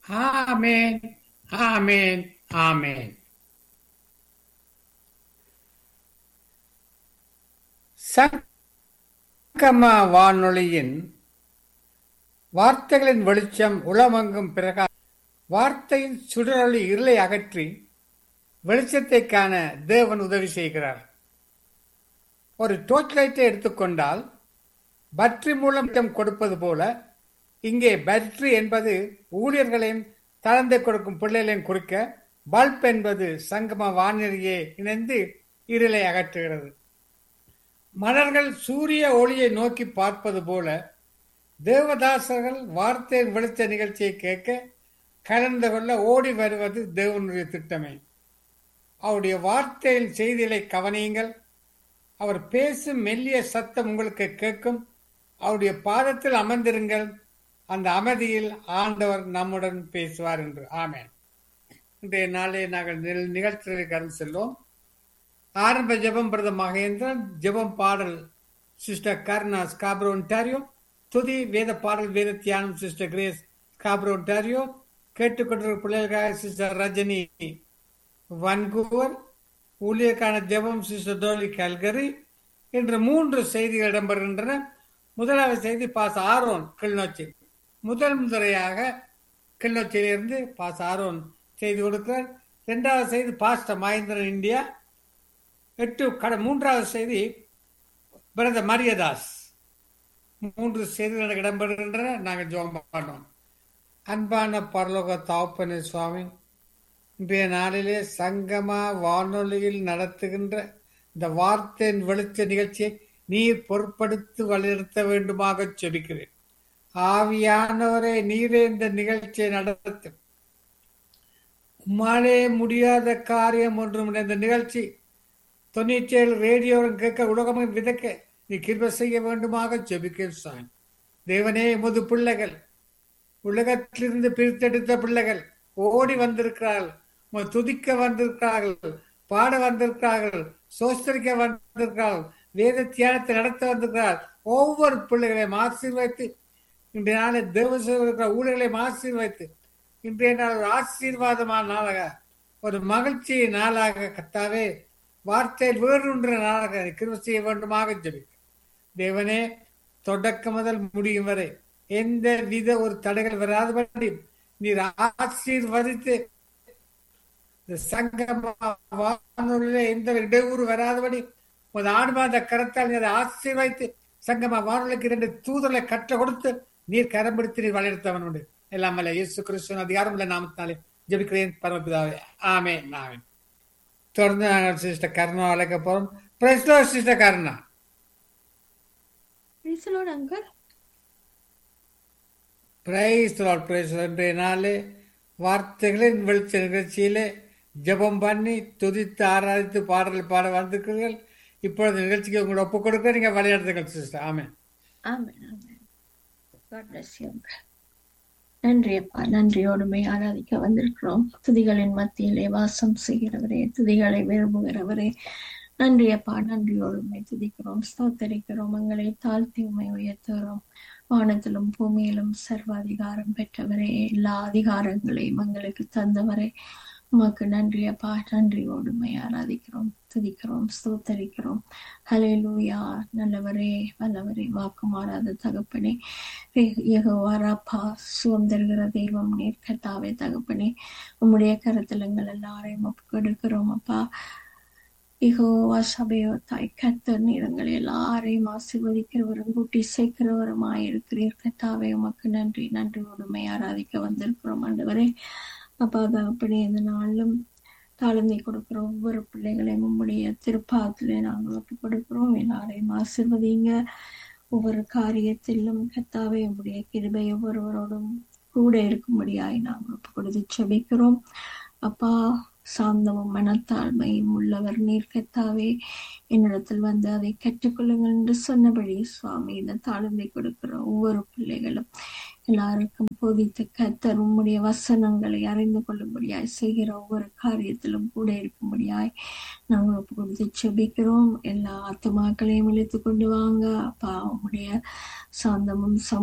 ஆமென் ஆமென் ஆமென் சங்கம வானொலியின் வார்த்தைகளின் வெளிச்சம் உளமங்கும் பிரகா வார்த்தையின் சுடரொளி இருளை அகற்றி வெளிச்சத்தை காண தேவன் உதவி செய்கிறார் ஒரு டோர்ச் லைட்டை எடுத்துக்கொண்டால் பற்றி மூலம் கொடுப்பது போல இங்கே பேட்டரி என்பது ஊழியர்களையும் தளர்ந்து கொடுக்கும் பிள்ளைகளையும் குறிக்க பல்ப் என்பது சங்கம வானிலையே இணைந்து இருளை அகற்றுகிறது மலர்கள் சூரிய ஒளியை நோக்கி பார்ப்பது போல தேவதாசர்கள் வார்த்தை வெளிச்ச நிகழ்ச்சியை கேட்க கலந்து கொள்ள ஓடி வருவது தேவனுடைய திட்டமே அவருடைய வார்த்தையின் செய்திகளை கவனியுங்கள் அவர் பேசும் மெல்லிய சத்தம் உங்களுக்கு கேட்கும் அவருடைய பாதத்தில் அமர்ந்திருங்கள் அந்த அமைதியில் ஆண்டவர் நம்முடன் பேசுவார் என்று ஆமேன் இன்றைய நாளே நாங்கள் நிகழ்ச்சிகளை கடந்து செல்வோம் ஆரம்ப ஜெபம் பிரத மகேந்திரன் ஜெபம் பாடல் சிஸ்டர் கர்ணா ஸ்காப்ரோ ஒன்டாரியோ துதி வேத பாடல் வேத தியானம் சிஸ்டர் கிரேஸ் ஸ்காப்ரோ ஒன்டாரியோ கேட்டுக்கொண்டிருக்கிற பிள்ளைகளுக்காக சிஸ்டர் ரஜினி வன்கூவர் ஊழியர்கான ஜெபம் சிஸ்டர் டோலி கல்கரி என்ற மூன்று செய்திகள் இடம்பெறுகின்றன முதலாவது செய்தி பாஸ் ஆரோன் கிளிநொச்சி முதல் முறையாக கிளிநொச்சியிலிருந்து பாஸ் ஆரோன் செய்தி கொடுக்கிறார் இரண்டாவது செய்தி பாஸ்டர் மகேந்திரன் இந்தியா எட்டு கட மூன்றாவது செய்தி பிரத மரியதாஸ் மூன்று செய்திகள் இடம்பெறுகின்றன நாங்கள் ஜோம் பண்ணோம் அன்பான பரலோக தாப்பனு சுவாமி இன்றைய நாளிலே சங்கமா வானொலியில் நடத்துகின்ற இந்த வார்த்தையின் வெளிச்ச நிகழ்ச்சியை நீர் பொருட்படுத்தி வலியுறுத்த வேண்டுமாக செபிக்கிறேன் ஆவியானவரே நீரே இந்த நிகழ்ச்சியை நடத்தும் உம்மாலே முடியாத காரியம் ஒன்றும் இந்த நிகழ்ச்சி தொண்ணூற்றி ஏழு ரேடியோவும் கேட்க உலகமும் விதக்க நீ கிருப செய்ய வேண்டுமாக ஜெபிக்கிறேன் சாமி தேவனே முது பிள்ளைகள் உலகத்திலிருந்து பிரித்தெடுத்த பிள்ளைகள் ஓடி வந்திருக்கிறார்கள் துதிக்க வந்திருக்கிறார்கள் பாட வந்திருக்கிறார்கள் சோஸ்தரிக்க வந்திருக்கிறார்கள் வேத தியானத்தை நடத்த வந்திருக்கிறார் ஒவ்வொரு பிள்ளைகளையும் ஆசீர்வைத்து இன்றைய நாளை தேவசம் இருக்கிற ஊழியர்களையும் ஆசீர்வைத்து இன்றைய நாள் ஒரு ஆசீர்வாதமான நாளாக ஒரு மகிழ்ச்சி நாளாக கத்தாவே வார்த்தையில் வேறொன்ற நாளாக கிருப செய்ய வேண்டுமாக ஜெபிக்க தேவனே தொடக்க முதல் முடியும் வரை எந்த வித ஒரு தடைகள் வராதபடி நீர் ஆசீர்வதித்து சங்கம எந்த இடையூறு வராதபடி ஒரு ஆடு மாத கரத்தால் நீர் ஆசீர்வைத்து சங்கம வானொலிக்கு இரண்டு தூதலை கற்ற கொடுத்து நீர் கரம் பிடித்து நீர் வலியுறுத்தவன் உண்டு எல்லாம் அல்ல இயேசு கிறிஸ்துவன் அதிகாரம் உள்ள நாமத்தினாலே ஜெபிக்கிறேன் பரமபிதாவே ஆமே நாமே தொடர்ந்து நாங்கள் சிஸ்டர் கருணா அழைக்க போறோம் பிரைஸ்லோ sister Karuna uncle prize prize இன்றைய நாளே வார்த்தைகளின் வெளிச்ச நிகழ்ச்சியிலே ஜெபம் பண்ணி துதித்து ஆராதித்து பாடல் பாட வந்திருக்கிறீர்கள் இப்பொழுது நிகழ்ச்சிக்கு உங்களை ஒப்புக் கொடுக்க நீங்க விளையாடுறீங்க சிஸ்டர் ஆமே ஆமென் ஆமென் God bless you uncle. நன்றி அப்பா நன்றியோடுமே ஆராதிக்க வந்திருக்கிறோம் துதிகளின் மத்தியிலே வாசம் செய்கிறவரே துதிகளை விரும்புகிறவரே நன்றி அப்பா நன்றியோடுமே துதிக்கிறோம் ஸ்தோத்தரிக்கிறோம் எங்களை தாழ்த்தி உண்மை உயர்த்துகிறோம் வானத்திலும் பூமியிலும் சர்வாதிகாரம் பெற்றவரே எல்லா அதிகாரங்களையும் எங்களுக்கு தந்தவரே உமக்கு நன்றி அப்பா நன்றியோடுமை ஆராதிக்கிறோம் துதிக்கிறோம் ஸ்தோத்தரிக்கிறோம் ஹலே லூயா நல்லவரே வல்லவரே வாக்கு மாறாத தகப்பனே யகோவாராப்பா சுதந்திருக்கிற தெய்வம் நீர் கத்தாவே தகப்பனே உம்முடைய கருத்தலங்கள் எல்லாரையும் ஒப்புக்கொடுக்கிறோம் அப்பா இகோவா சபையோ தாய் கத்தர் நீரங்கள் எல்லாரையும் ஆசீர்வதிக்கிறவரும் கூட்டி சேர்க்கிறவருமாய் இருக்கிறீர் கத்தாவே உமக்கு நன்றி நன்றி உடுமை ஆராதிக்க வந்திருக்கிறோம் ஆண்டவரே அப்பா தகப்பனே இந்த நாளிலும் தாழ்மை கொடுக்கிற ஒவ்வொரு பிள்ளைகளையும் உம்முடைய திருப்பாத்திலே நாங்கள் ஒப்பு கொடுக்கிறோம் எல்லாரையும் ஆசிர்வதிங்க ஒவ்வொரு காரியத்திலும் கத்தாவே உம்முடைய கிருபை ஒவ்வொருவரோடும் கூட இருக்கும்படியாய் நாங்கள் ஒப்பு கொடுத்து செபிக்கிறோம் அப்பா சாந்தமும் மனத்தாழ்மையும் உள்ளவர் நீர் கத்தாவே என்னிடத்தில் வந்து அதை கற்றுக்கொள்ளுங்கள் என்று சொன்னபடி சுவாமி இந்த தாழ்மை கொடுக்கிற ஒவ்வொரு பிள்ளைகளும் எல்லாருக்கும் போதித்த கத்தர் உம்முடைய வசனங்களை அறிந்து கொள்ளும்படியாய் செய்கிற ஒவ்வொரு காரியத்திலும் கூட இருக்கும்படியாய் நாங்கள் ஒப்பு கொடுத்து செபிக்கிறோம் எல்லா ஆத்மாக்களையும் இழுத்து கொண்டு வாங்க அப்பா உம்முடைய சாந்தமும் சம